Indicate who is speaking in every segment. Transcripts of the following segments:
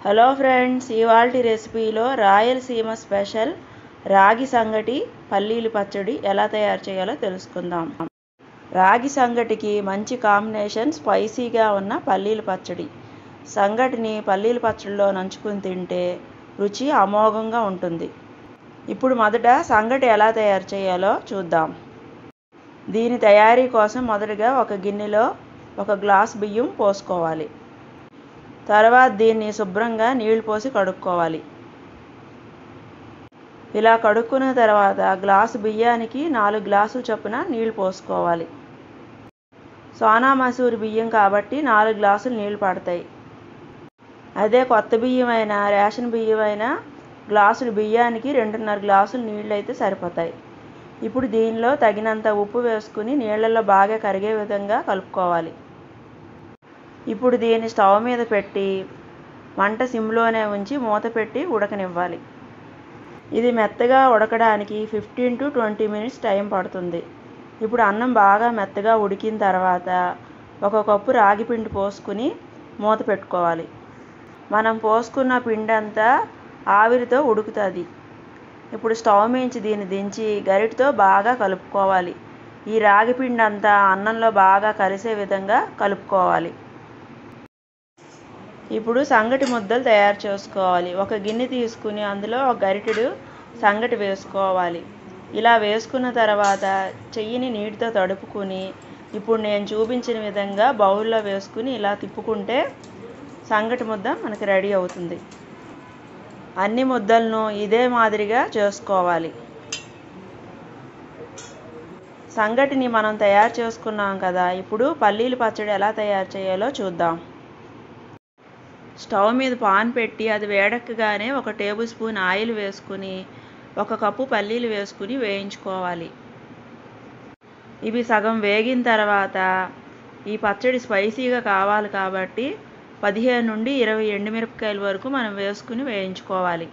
Speaker 1: hello friends ఇవాల్టి రెసిపీలో Rayalaseema special రాగి సంగటి పల్లీలు పచ్చడి ఎలా తయారు చేయాలో తెలుసుకుందాం రాగి సంగటికి మంచి కాంబినేషన్ స్పైసీగా ఉన్న పల్లీల పచ్చడి సంగటిని పల్లీల పచ్చడిలో నంచుకుని తింటే రుచి అమోఘంగా ఉంటుంది ఇప్పుడు మొదట సంగటి ఎలా తయారు చేయాలో చూద్దాం దీని తయారీ కోసం మొదటగా ఒక గిన్నెలో ఒక గ్లాస్ బియ్యం పోసుకోవాలి తర్వాత దీన్ని శుభ్రంగా నీళ్లు పోసి కడుక్కోవాలి ఇలా కడుక్కున్న తర్వాత గ్లాసు బియ్యానికి నాలుగు గ్లాసులు చొప్పున నీళ్లు పోసుకోవాలి సోనా మసూరి బియ్యం కాబట్టి నాలుగు గ్లాసులు నీళ్లు పడతాయి అదే కొత్త బియ్యం అయినా రేషన్ బియ్యం అయినా గ్లాసులు బియ్యానికి రెండున్నర గ్లాసులు నీళ్ళు అయితే సరిపోతాయి ఇప్పుడు దీనిలో తగినంత ఉప్పు వేసుకుని నీళ్ళల్లో బాగా కరిగే విధంగా కలుపుకోవాలి ఇప్పుడు దీన్ని స్టవ్ మీద పెట్టి మంట సిమ్లోనే ఉంచి మూత పెట్టి ఉడకనివ్వాలి ఇది మెత్తగా ఉడకడానికి fifteen to twenty minutes time పడుతుంది ఇప్పుడు అన్నం బాగా మెత్తగా ఉడికిన తర్వాత ఒక కప్పు రాగి పిండి పోసుకుని మూత పెట్టుకోవాలి మనం పోసుకున్న పిండి అంతా ఆవిరితో ఉడుకుతుంది ఇప్పుడు స్టవ్ మించి దీన్ని దించి గరిటతో బాగా కలుపుకోవాలి ఈ రాగి పిండి అంతా అన్నంలో బాగా కలిసే విధంగా కలుపుకోవాలి ఇప్పుడు సంగటి ముద్దలు తయారు చేసుకోవాలి ఒక గిన్నె తీసుకుని అందులో ఒక గరిటెడు సంగటి వేసుకోవాలి ఇలా వేసుకున్న తర్వాత చెయ్యిని నీటితో తడుపుకుని ఇప్పుడు నేను చూపించిన విధంగా బౌల్లో వేసుకుని ఇలా తిప్పుకుంటే సంగటి ముద్ద మనకి రెడీ అవుతుంది అన్ని ముద్దలను ఇదే మాదిరిగా చేసుకోవాలి సంగటిని మనం తయారు చేసుకున్నాం కదా ఇప్పుడు పల్లీల పచ్చడి ఎలా తయారు చేయాలో చూద్దాం స్టవ్ మీద పాన్ పెట్టి అది వేడెక్కగానే ఒక టేబుల్ స్పూన్ ఆయిల్ వేసుకుని ఒక కప్పు పల్లీలు వేసుకుని వేయించుకోవాలి ఇవి సగం వేగిన తర్వాత ఈ పచ్చడి స్పైసీగా కావాలి కాబట్టి పదిహేను నుండి ఇరవై ఎండుమిరపకాయల వరకు మనం వేసుకుని వేయించుకోవాలి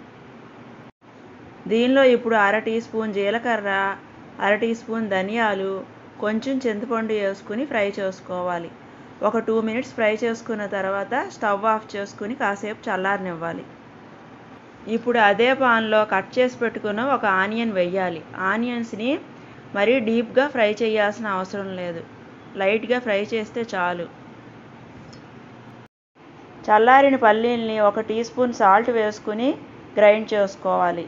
Speaker 1: దీనిలో ఇప్పుడు అర టీ స్పూన్ జీలకర్ర అర టీ స్పూన్ ధనియాలు కొంచెం చింతపండు వేసుకుని ఫ్రై చేసుకోవాలి ఒక టూ మినిట్స్ ఫ్రై చేసుకున్న తర్వాత స్టవ్ ఆఫ్ చేసుకుని కాసేపు చల్లారనివ్వాలి ఇప్పుడు అదే పాన్లో కట్ చేసి పెట్టుకున్న ఒక ఆనియన్ వెయ్యాలి ఆనియన్స్ని మరీ డీప్గా ఫ్రై చేయాల్సిన అవసరం లేదు లైట్గా ఫ్రై చేస్తే చాలు చల్లారిన పల్లీల్ని ఒక టీ స్పూన్ సాల్ట్ వేసుకుని గ్రైండ్ చేసుకోవాలి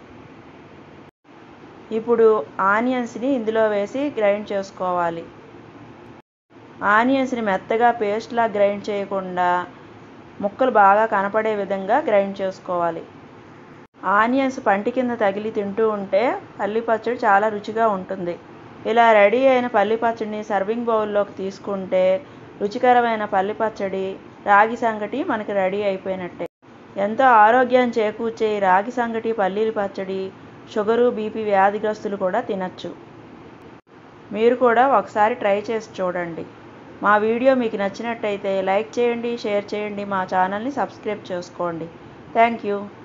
Speaker 1: ఇప్పుడు ఆనియన్స్ని ఇందులో వేసి గ్రైండ్ చేసుకోవాలి ఆనియన్స్ని మెత్తగా పేస్ట్లా గ్రైండ్ చేయకుండా ముక్కలు బాగా కనపడే విధంగా గ్రైండ్ చేసుకోవాలి ఆనియన్స్ పంటి కింద తగిలి తింటూ ఉంటే పల్లి పచ్చడి చాలా రుచిగా ఉంటుంది ఇలా రెడీ అయిన పల్లి పచ్చడిని సర్వింగ్ బౌల్లోకి తీసుకుంటే రుచికరమైన పల్లి పచ్చడి రాగి సంగటి మనకి రెడీ అయిపోయినట్టే ఎంతో ఆరోగ్యాన్ని చేకూర్చే ఈ రాగి సంగటి పల్లీల పచ్చడి షుగరు బీపీ వ్యాధిగ్రస్తులు కూడా తినచ్చు మీరు కూడా ఒకసారి ట్రై చేసి చూడండి మా వీడియో మీకు నచ్చినట్టయితే లైక్ చేయండి షేర్ చేయండి మా ఛానల్ని సబ్స్క్రైబ్ చేసుకోండి థ్యాంక్ యూ